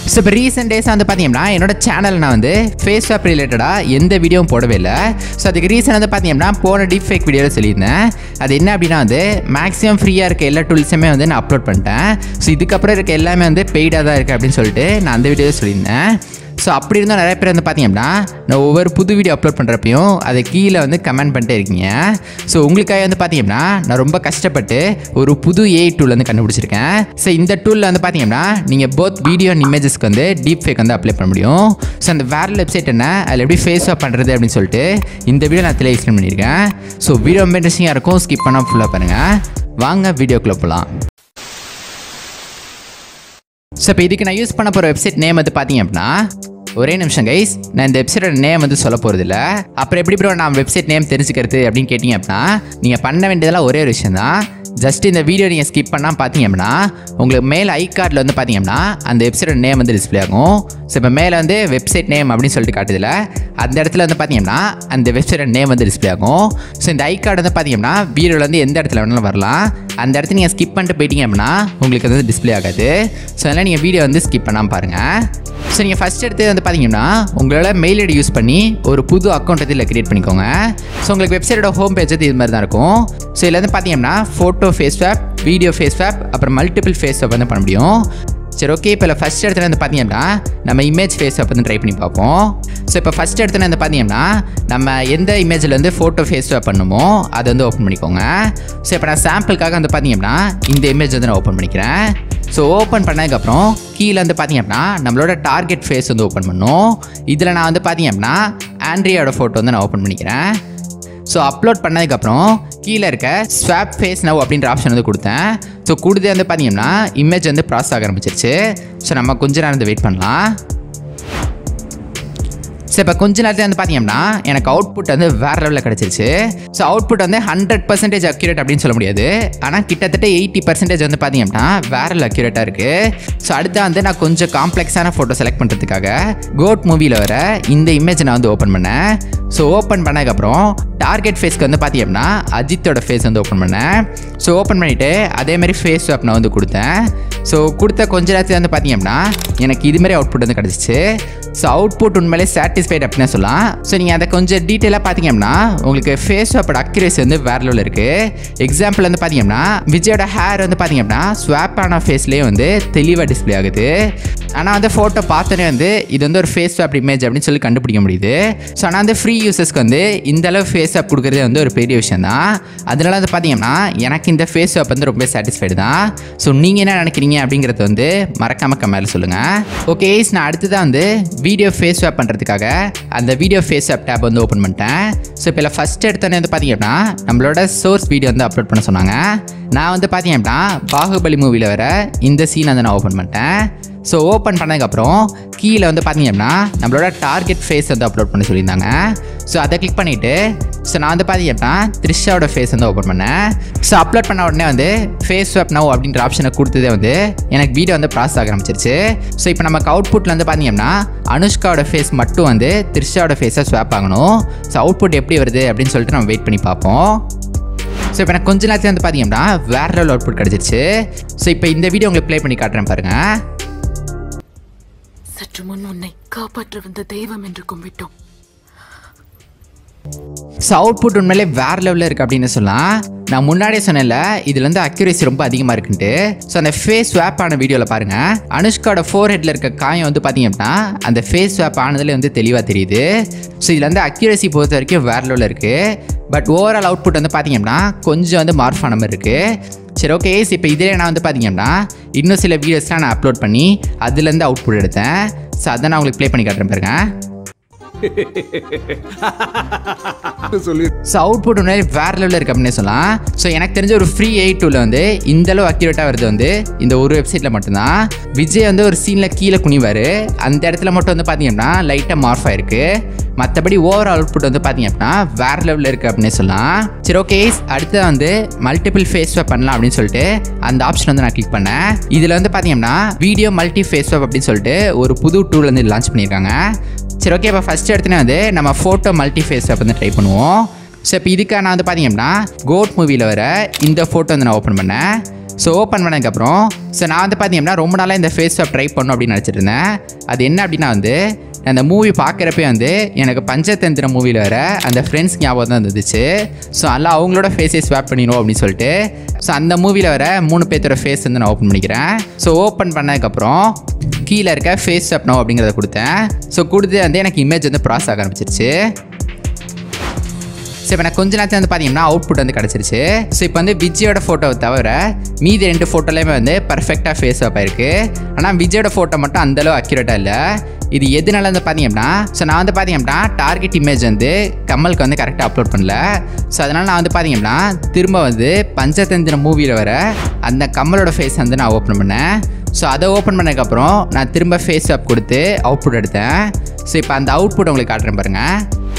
so இப்போ recent days வந்து பார்த்தீங்கன்னா என்னோட சேனல் நான் வந்து ஃபேஸ் ஆப் ரிலேட்டடாக எந்த வீடியோவும் போடவே இல்லை ஸோ அதுக்கு ரீசன் வந்து பார்த்தீங்கன்னா போன டீப் ஃபேக் வீடியோவில் சொல்லியிருந்தேன் அது என்ன அப்படின்னா வந்து மேக்ஸிமம் ஃப்ரீயாக இருக்க எல்லா டூல்ஸுமே வந்து நான் அப்லோட் பண்ணிட்டேன் ஸோ இதுக்கப்புறம் இருக்க எல்லாமே வந்து பெய்டாக தான் இருக்குது அப்படின்னு சொல்லிட்டு நான் அந்த வீடியோவில் சொல்லியிருந்தேன் ஸோ அப்படி இருந்தால் நிறைய பேர் வந்து பார்த்தீங்கன்னா நான் ஒவ்வொரு புது வீடியோ அப்லோட் பண்ணுறப்பையும் அதை கீழே வந்து கமெண்ட் பண்ணிட்டே இருக்கீங்க ஸோ உங்களுக்காக வந்து பார்த்தீங்கன்னா நான் ரொம்ப கஷ்டப்பட்டு ஒரு புது ஏஐ டூல் வந்து கண்டுபிடிச்சிருக்கேன் ஸோ இந்த டூலில் வந்து பார்த்தீங்கன்னா நீங்கள் போத் வீடியோ அண்ட் இமேஜஸ்க்கு வந்து டீப் ஃபேக் வந்து அப்ளை பண்ண முடியும் ஸோ அந்த வேறு வெப்சைட் என்ன அதில் எப்படி ஃபேஸ் ஆஃப் பண்ணுறது அப்படின்னு சொல்லிட்டு இந்த வீடியோ நான் தெளிவாக எக்ஸ்பிளைன் பண்ணியிருக்கேன் ஸோ வீடியோ ரொம்ப இன்ட்ரெஸ்டிங்காக இருக்கும் ஸ்கிப் பண்ணால் ஃபுல்லாக பாருங்கள் வாங்க வீடியோக்குள்ளே போகலாம் ஸோ இப்போ இதுக்கு நான் யூஸ் பண்ண போகிற வெப்சைட் நேம் வந்து பார்த்தீங்க அப்படின்னா ஒரே நிமிஷம் கைஸ் நான் இந்த வெப்சைட்டோட நேம் வந்து சொல்ல போகிறது இல்லை அப்புறம் எப்படி ப்ரோ நான் வெப்சைட் நேம் தெரிஞ்சுக்கிறது அப்படின்னு கேட்டிங்க அப்படின்னா நீங்கள் பண்ண வேண்டியதெல்லாம் ஒரே ஒரு விஷயம் தான் ஜஸ்ட் இந்த வீடியோ நீங்கள் ஸ்கிப் பண்ணால் பார்த்தீங்க அப்படின்னா உங்களுக்கு மேலே ஐ கார்டில் வந்து பார்த்தீங்க அப்படின்னா அந்த வெப்சைட்டோட நேம் வந்து டிஸ்பிளே ஆகும் ஸோ இப்போ மேலே வந்து வெப்சைட் நேம் அப்படின்னு சொல்லிட்டு காட்டுதில்ல அந்த இடத்துல வந்து பார்த்தீங்கன்னா அந்த வெப்சைட்டோட நேம் வந்து டிஸ்பிளே ஆகும் ஸோ இந்த ஐ கார்டு வந்து பார்த்தீங்கன்னா வீடியோவில் வந்து எந்த இடத்துல வேணாலும் வரலாம் அந்த இடத்துல நீங்கள் ஸ்கிப் பண்ணிட்டு போயிட்டீங்க அப்படின்னா உங்களுக்கு அது வந்து டிஸ்பிளே ஆகாது ஸோ அதனால் நீங்கள் வீடியோ வந்து ஸ்கிப் பண்ணாமல் பாருங்கள் ஸோ நீங்கள் ஃபஸ்ட் எடுத்து வந்து பார்த்தீங்கன்னா உங்களோட மெயில் ஐடி யூஸ் பண்ணி ஒரு புது அக்கௌண்ட் இதில் கிரியேட் பண்ணிக்கோங்க ஸோ உங்களுக்கு வெப்சைட்டோட ஹோம் பேஜ் வந்து இது மாதிரி தான் இருக்கும் ஸோ இதில் வந்து பார்த்தீங்கன்னா photo face swap video face swap அப்புறம் மல்டிபிள் ஃபேஸ் ஆப் வந்து பண்ண முடியும் சரி ஓகே இப்போ ஃபஸ்ட் இடத்துல வந்து பார்த்தீங்கன்னா நம்ம இமேஜ் ஃபேஸ் ஆப் வந்து ட்ரை பண்ணி பார்ப்போம் ஸோ இப்போ ஃபஸ்ட் இடத்துல வந்து பார்த்தீங்கன்னா நம்ம எந்த இமேஜில் வந்து ஃபோட்டோ ஃபேஸ் ஆப் பண்ணுமோ அதை வந்து ஓப்பன் பண்ணிக்கோங்க ஸோ இப்போ நான் சாம்பிளுக்காக வந்து பார்த்தீங்கன்னா இந்த இமேஜ் வந்து நான் ஓப்பன் பண்ணிக்கிறேன் ஸோ ஓப்பன் பண்ணதுக்கப்புறம் கீழே வந்து பார்த்தீங்க அப்படின்னா நம்மளோட டார்கெட் ஃபேஸ் வந்து ஓப்பன் பண்ணும் இதில் நான் வந்து பார்த்தீங்க அப்படின்னா ஆண்ட்ரியோட ஃபோட்டோ வந்து நான் ஓப்பன் பண்ணிக்கிறேன் ஸோ அப்லோட் பண்ணதுக்கப்புறம் கீழே இருக்க ஸ்வாப் ஃபேஸ் நவ் அப்படின்ற ஆப்ஷன் வந்து கொடுத்தேன் ஸோ கொடுத்து வந்து பார்த்தீங்கன்னா இமேஜ் வந்து ப்ராசஸ் ஆக ஆரம்பிச்சிருச்சு ஸோ நம்ம கொஞ்ச நேரம் வந்து வெயிட் பண்ணலாம் ஸோ இப்போ கொஞ்ச நேரத்தில் வந்து பார்த்தீங்கன்னா எனக்கு அவுட்புட் வந்து வேறு லெவலில் கிடச்சிருச்சு ஸோ அவுட்புட் வந்து ஹண்ட்ரட் பர்சன்டேஜ் அக்யூரேட் அப்படின்னு சொல்ல முடியாது ஆனால் கிட்டத்தட்ட எயிட்டி பர்சன்டேஜ் வந்து பார்த்தீங்கன்னா வேறு அக்யூரேட்டாக இருக்குது ஸோ அடுத்து வந்து நான் கொஞ்சம் காம்ப்ளெக்ஸான ஃபோட்டோ செலக்ட் பண்ணுறதுக்காக கோட் மூவியில் வர இந்த இமேஜ் நான் வந்து ஓப்பன் பண்ணேன் ஸோ ஓப்பன் பண்ணதுக்கப்புறம் டார்கெட் ஃபேஸ்க்கு வந்து பார்த்தீங்கன்னா அஜித்தோட ஃபேஸ் வந்து ஓப்பன் பண்ணேன் ஸோ ஓப்பன் பண்ணிவிட்டு அதேமாதிரி ஃபேஸ் ஸ்வாப் நான் வந்து கொடுத்தேன் ஸோ கொடுத்த கொஞ்ச நேரத்தில் வந்து பார்த்தீங்கன்னா எனக்கு இதுமாரி அவுட்புட் வந்து கிடச்சிச்சு ஸோ அவுட்புட் உண்மையிலே சாட்டிஸ்ஃபைட் அப்படின்னு சொல்லலாம் ஸோ நீங்கள் அதை கொஞ்சம் டீட்டெயிலாக பார்த்தீங்கன்னா உங்களுக்கு ஃபேஸ் ஸ்வாப்போட அக்யூரேசி வந்து வேற லெவலில் இருக்குது எக்ஸாம்பிள் வந்து பார்த்தீங்கன்னா விஜயோட ஹேர் வந்து பார்த்தீங்கன்னா ஸ்வாப் ஆன ஃபேஸ்லேயே வந்து தெளிவாக டிஸ்பிளே ஆகுது ஆனால் வந்து ஃபோட்டோ பார்த்தோன்னே வந்து இது வந்து ஒரு ஃபேஸ் ஸ்வாப் இமேஜ் அப்படின்னு சொல்லி கண்டுபிடிக்க முடியுது ஸோ ஆனால் வந்து ஃப்ரீ யூசர்ஸ்க்கு வந்து இந்த அளவு ஃபேஸ் ஆப் கொடுக்குறதே வந்து ஒரு பெரிய விஷயம் தான் அதனால வந்து பார்த்தீங்கன்னா எனக்கு இந்த ஃபேஸ் ஆப் வந்து ரொம்ப சாட்டிஸ்ஃபைடு தான் ஸோ நீங்கள் என்ன நினைக்கிறீங்க அப்படிங்கிறது வந்து மறக்காம கமெண்ட்ல சொல்லுங்கள் ஓகே நான் அடுத்ததான் வந்து வீடியோ ஃபேஸ் ஸ்வாப் பண்ணுறதுக்காக அந்த வீடியோ ஃபேஸ் ஆப் டேப் வந்து ஓப்பன் பண்ணிட்டேன் ஸோ இப்போ இல்லை ஃபஸ்ட் எடுத்தோன்னே வந்து பார்த்தீங்கன்னா நம்மளோட சோர்ஸ் வீடியோ வந்து அப்லோட் பண்ண சொன்னாங்க நான் வந்து பார்த்தீங்கன்னா பாகுபலி மூவியில் வர இந்த சீன் வந்து நான் ஓப்பன் பண்ணிட்டேன் ஸோ ஓப்பன் பண்ணதுக்கப்புறம் கீழே வந்து பார்த்தீங்கன்னா நம்மளோட டார்கெட் ஃபேஸ் வந்து அப்லோட் பண்ண சொல்லியிருந்தாங்க ஸோ அதை கிளிக் பண்ணிவிட்டு ஸோ நான் வந்து பார்த்தீங்கன்னா த்ரிஷாவோட ஃபேஸ் வந்து ஓப்பன் பண்ணேன் ஸோ அப்லோட் பண்ண உடனே வந்து ஃபேஸ் ஸ்வாப் நவ் அப்படின்ற ஆப்ஷனை கொடுத்ததே வந்து எனக்கு வீடியோ வந்து ப்ராசஸ் ஆக ஆரம்பிச்சிருச்சு ஸோ இப்போ நமக்கு அவுட்புட்டில் வந்து பார்த்தீங்கன்னா அனுஷ்காவோட ஃபேஸ் மட்டும் வந்து த்ரிஷாவோட ஃபேஸை ஸ்வாப் ஆகணும் ஸோ அவுட்புட் எப்படி வருது அப்படின்னு சொல்லிட்டு நம்ம வெயிட் பண்ணி பார்ப்போம் ஸோ இப்போ எனக்கு கொஞ்ச நேரத்தில் வந்து பார்த்தீங்கன்னா வேற லெவல் அவுட்புட் கிடச்சிருச்சு ஸோ இப்போ இந்த வீடியோ உங்களுக்கு ப்ளே பண்ணி காட்டுறேன் பாருங்கள் சற்று முன் உன்னை காப்பாற்ற வந்த தெய்வம் என்று கும்பிட்டோம் ஸோ அவுட்புட் உண்மையிலே வேற லெவலில் இருக்குது அப்படின்னு சொல்லலாம் நான் முன்னாடியே சொன்னேன்ல இதுல இருந்து அக்யூரேசி ரொம்ப அதிகமாக இருக்குன்ட்டு ஸோ அந்த ஃபேஸ் ஸ்வாப் ஆன வீடியோவில் பாருங்க அனுஷ்காவோட ஃபோர் ஹெட்ல இருக்க காயம் வந்து பார்த்தீங்க அப்படின்னா அந்த ஃபேஸ் ஸ்வாப் ஆனதுல வந்து தெளிவாக தெரியுது ஸோ இதில் வந்து அக்யூரேசி பொறுத்த வரைக்கும் வேற லெவலில் இருக்குது பட் ஓவரால் அவுட்புட் வந்து பார்த்தீங்க அப்படின்னா கொஞ்சம் வந்து மார்ஃப் ஆன மாதிரி இருக்குது சரி ஓகே இப்போ இதிலே நான் வந்து பார்த்தீங்க அப்படின்னா இன்னும் சில வீடியோஸ்லாம் நான் அப்லோட் பண்ணி அதுலேருந்து அவுட்புட் எடுத்தேன் ஸோ அதை நான் உங்களுக்கு ப்ளே பண்ணி காட்டுறேன் பாருங்க ஸோ அவுட்புட் உண்மையிலே வேற லெவலில் இருக்கு அப்படின்னு சொல்லலாம் ஸோ எனக்கு தெரிஞ்ச ஒரு ஃப்ரீ எயிட் டூவில் வந்து இந்த அளவு அக்யூரேட்டாக வருது வந்து இந்த ஒரு வெப்சைட்டில் மட்டும்தான் விஜய் வந்து ஒரு சீனில் கீழே குனிவார் அந்த இடத்துல மட்டும் வந்து பார்த்தீங்கன்னா லைட்டாக மார்ஃப் ஆயிருக்கு மற்றபடி ஓவர் அவுட்புட் வந்து பார்த்தீங்க அப்படின்னா வேற லெவலில் இருக்குது அப்படின்னு சொல்லலாம் சரி ஓகே அடுத்து வந்து மல்டிபிள் ஃபேஸ் ஸ்வாப் பண்ணலாம் அப்படின்னு சொல்லிட்டு அந்த ஆப்ஷன் வந்து நான் கிளிக் பண்ணேன் இதில் வந்து பார்த்தீங்கன்னா வீடியோ மல்டி ஃபேஸ் ஸ்வாப் அப்படின்னு சொல்லிட்டு ஒரு புது டூல் வந்து லான்ச் பண்ணியிருக்காங்க சரி ஓகே இப்போ ஃபஸ்ட் எடுத்துனே வந்து நம்ம ஃபோட்டோ மல்டி ஃபேஸ் ஸ்வாப் வந்து ட்ரை பண்ணுவோம் ஸோ இப்போ இதுக்காக நான் வந்து பார்த்தீங்க அப்படின்னா கோட் மூவியில் வர இந்த ஃபோட்டோ வந்து நான் ஓப்பன் பண்ணேன் ஸோ ஓப்பன் பண்ணதுக்கப்புறம் ஸோ நான் வந்து பார்த்தீங்கன்னா ரொம்ப நாளாக இந்த ஃபேஸ் ஸ்வாப் ட்ரை பண்ணணும் அப்படின்னு நினச்சிட்டு இருந்தேன் அது என்ன அப்படின்னா வந்து அந்த மூவி பார்க்குறப்பே வந்து எனக்கு பஞ்சதந்திர மூவியில் வர அந்த ஃப்ரெண்ட்ஸ் ஞாபகம் தான் இருந்துச்சு ஸோ அதெல்லாம் அவங்களோட ஃபேஸை ஸ்வாப் பண்ணிடும் அப்படின்னு சொல்லிட்டு ஸோ அந்த மூவியில் வர மூணு பேர்த்தோட ஃபேஸ் வந்து நான் ஓப்பன் பண்ணிக்கிறேன் ஸோ ஓப்பன் பண்ணதுக்கப்புறம் கீழே இருக்க ஃபேஸ் ஸ்வாப் நோ அப்படிங்கிறத கொடுத்தேன் ஸோ கொடுத்து வந்து எனக்கு இமேஜ் வந்து ப்ராசஸ் ஆக ஆரம்பிச்சிருச்சு ஸோ இப்போ எனக்கு கொஞ்ச நேரத்தில் வந்து பார்த்தீங்கன்னா அவுட்புட் வந்து கிடச்சிருச்சு ஸோ இப்போ வந்து விஜயோட ஃபோட்டோவை தவிர மீதி ரெண்டு ஃபோட்டோலையுமே வந்து பர்ஃபெக்டாக ஃபேஸ் ஆப் ஆயிருக்கு ஆனால் விஜயோட ஃபோட்டோ மட்டும் அந்தளவு அக்யூரேட்டாக இல்லை இது எதனால வந்து பார்த்தீங்கன்னா ஸோ நான் வந்து பார்த்தீங்கன்னா டார்கெட் இமேஜ் வந்து கமலுக்கு வந்து கரெக்டாக அப்லோட் பண்ணல ஸோ அதனால் நான் வந்து பார்த்தீங்கன்னா திரும்ப வந்து பஞ்சதந்திர மூவியில் வர அந்த கமலோட ஃபேஸ் வந்து நான் ஓப்பன் பண்ணேன் ஸோ அதை ஓப்பன் பண்ணதுக்கப்புறம் நான் திரும்ப ஃபேஸ் ஆப் கொடுத்து அவுட்புட் எடுத்தேன் ஸோ இப்போ அந்த அவுட்புட் உங்களுக்கு காட்டுறேன் பாருங்கள்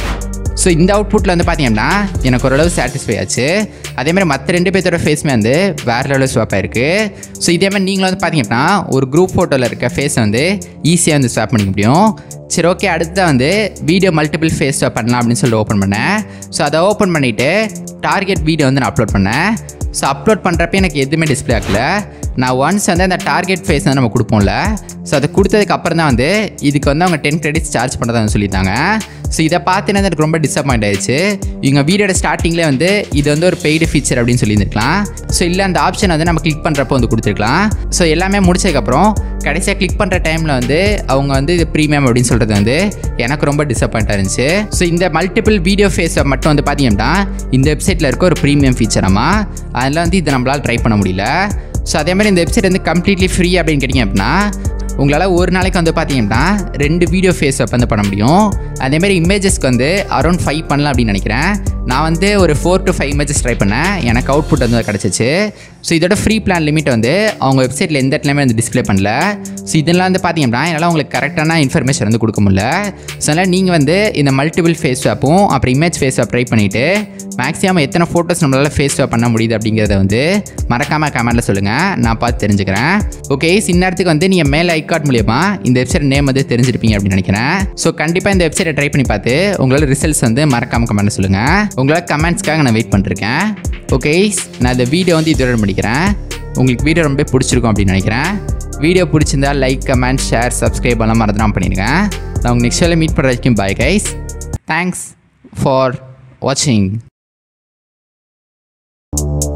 ஸோ இந்த அவுட்புட்டில் வந்து பார்த்தீங்கன்னா எனக்கு ஓரளவு சாட்டிஸ்ஃபை ஆச்சு அதேமாதிரி மற்ற ரெண்டு பேர்த்தோட ஃபேஸுமே வந்து வேறு லெவலில் ஸ்வாப் ஆயிருக்கு ஸோ இதே மாதிரி நீங்களும் வந்து பார்த்தீங்கன்னா ஒரு குரூப் ஃபோட்டோவில் இருக்க ஃபேஸை வந்து ஈஸியாக வந்து ஸ்வாப் பண்ணிக்க முடியும் சரி ஓகே அடுத்து வந்து வீடியோ மல்டிபிள் ஃபேஸ் ஸ்வாப் பண்ணலாம் அப்படின்னு சொல்லி ஓப்பன் பண்ணேன் ஸோ அதை ஓப்பன் பண்ணிவிட்டு டார்கெட் வீடியோ வந்து நான் அப்லோட் பண்ணேன் ஸோ அப்லோட் பண்ணுறப்ப எனக்கு எதுவுமே டிஸ்பிளே ஆகல நான் ஒன்ஸ் வந்து அந்த டார்கெட் ஃபேஸ் வந்து நம்ம கொடுப்போம்ல ஸோ அதை கொடுத்ததுக்கு அப்புறம் தான் வந்து இதுக்கு வந்து அவங்க டென் கிரெடிட்ஸ் சார்ஜ் பண்ணதான் சொல்லியிருந்தாங்க ஸோ இதை பார்த்துன்னு எனக்கு ரொம்ப டிசப்பாயிண்ட் ஆயிடுச்சு இவங்க வீடியோட ஸ்டார்டிங்கில் வந்து இது வந்து ஒரு பெய்டு ஃபீச்சர் அப்படின்னு சொல்லியிருந்துருக்கலாம் ஸோ இல்லை அந்த ஆப்ஷன் வந்து நம்ம கிளிக் பண்ணுறப்போ வந்து கொடுத்துருக்கலாம் ஸோ எல்லாமே முடிச்சதுக்கப்புறம் கடைசியாக கிளிக் பண்ணுற டைமில் வந்து அவங்க வந்து இது ப்ரீமியம் அப்படின்னு சொல்கிறது வந்து எனக்கு ரொம்ப டிசப்பாயிண்டாக இருந்துச்சு ஸோ இந்த மல்டிபிள் வீடியோ ஃபேஸை மட்டும் வந்து பார்த்தீங்கன்னா இந்த வெப்சைட்டில் இருக்க ஒரு ப்ரீமியம் ஃபீச்சராமா அதில் வந்து இதை நம்மளால் ட்ரை பண்ண முடியல ஸோ அதே மாதிரி இந்த வெப்சைட் வந்து கம்ப்ளீட்லி ஃப்ரீ அப்படின்னு கேட்டிங்க அப்படின்னா உங்களால் ஒரு நாளைக்கு வந்து பார்த்தீங்கன்னா ரெண்டு வீடியோ ஃபேஸ் அப் வந்து பண்ண முடியும் அதேமாதிரி இமேஜஸ்க்கு வந்து அரௌண்ட் ஃபைவ் பண்ணலாம் அப்படின்னு நினைக்கிறேன் நான் வந்து ஒரு four to five images try பண்ணேன் எனக்கு அவுட்புட் வந்து கிடச்சிச்சு ஸோ இதோட ஃப்ரீ பிளான் லிமிட் வந்து அவங்க வெப்சைட்டில் எந்த இடத்துலையுமே வந்து டிஸ்ப்ளே பண்ணல ஸோ இதெல்லாம் வந்து பார்த்தீங்கன்னா என்னால் உங்களுக்கு கரெக்டான இன்ஃபர்மேஷன் வந்து கொடுக்க முடியல ஸோ அதனால் நீங்கள் வந்து இந்த மல்டிபிள் ஃபேஸ் ஆப்பும் அப்புறம் இமேஜ் ஃபேஸ் ஆப் ட்ரை பண்ணிவிட்டு மேக்ஸிமம் எத்தனை ஃபோட்டோஸ் நம்மளால் ஃபேஸ் ஆப் பண்ண முடியுது அப்படிங்கிறத வந்து மறக்காமல் கமெண்ட்டில் சொல்லுங்கள் நான் பார்த்து தெரிஞ்சுக்கிறேன் ஓகே இந்நேரத்துக்கு வந்து நீங்கள் மேலே ஐகார்ட் மூலியமா இந்த வெப்சைட் நேம் வந்து தெரிஞ்சிருப்பீங்க அப்படின்னு நினைக்கிறேன் ஸோ கண்டிப்பாக இந்த வெப்சைட்டை ட்ரை பண்ணி பார்த்து உங்களால் ரிசல்ட்ஸ் வந்து மறக்காமல் கமெண்ட்டில் சொல்லுங்கள் உங்களோட கமெண்ட்ஸ்க்காக நான் வெயிட் பண்ணிருக்கேன் ஓகே நான் இந்த வீடியோ வந்து இதோட முடிக்கிறேன் உங்களுக்கு வீடியோ ரொம்ப பிடிச்சிருக்கும் அப்படின்னு நினைக்கிறேன் வீடியோ பிடிச்சிருந்தா லைக் கமெண்ட் ஷேர் சப்ஸ்கிரைப் எல்லாம் மறந்துடாம பண்ணிடுங்க நான் உங்கள் நெக்ஸ்ட் வேலை மீட் பண்ணுற வரைக்கும் பாய் கைஸ் தேங்க்ஸ் ஃபார் வாட்சிங்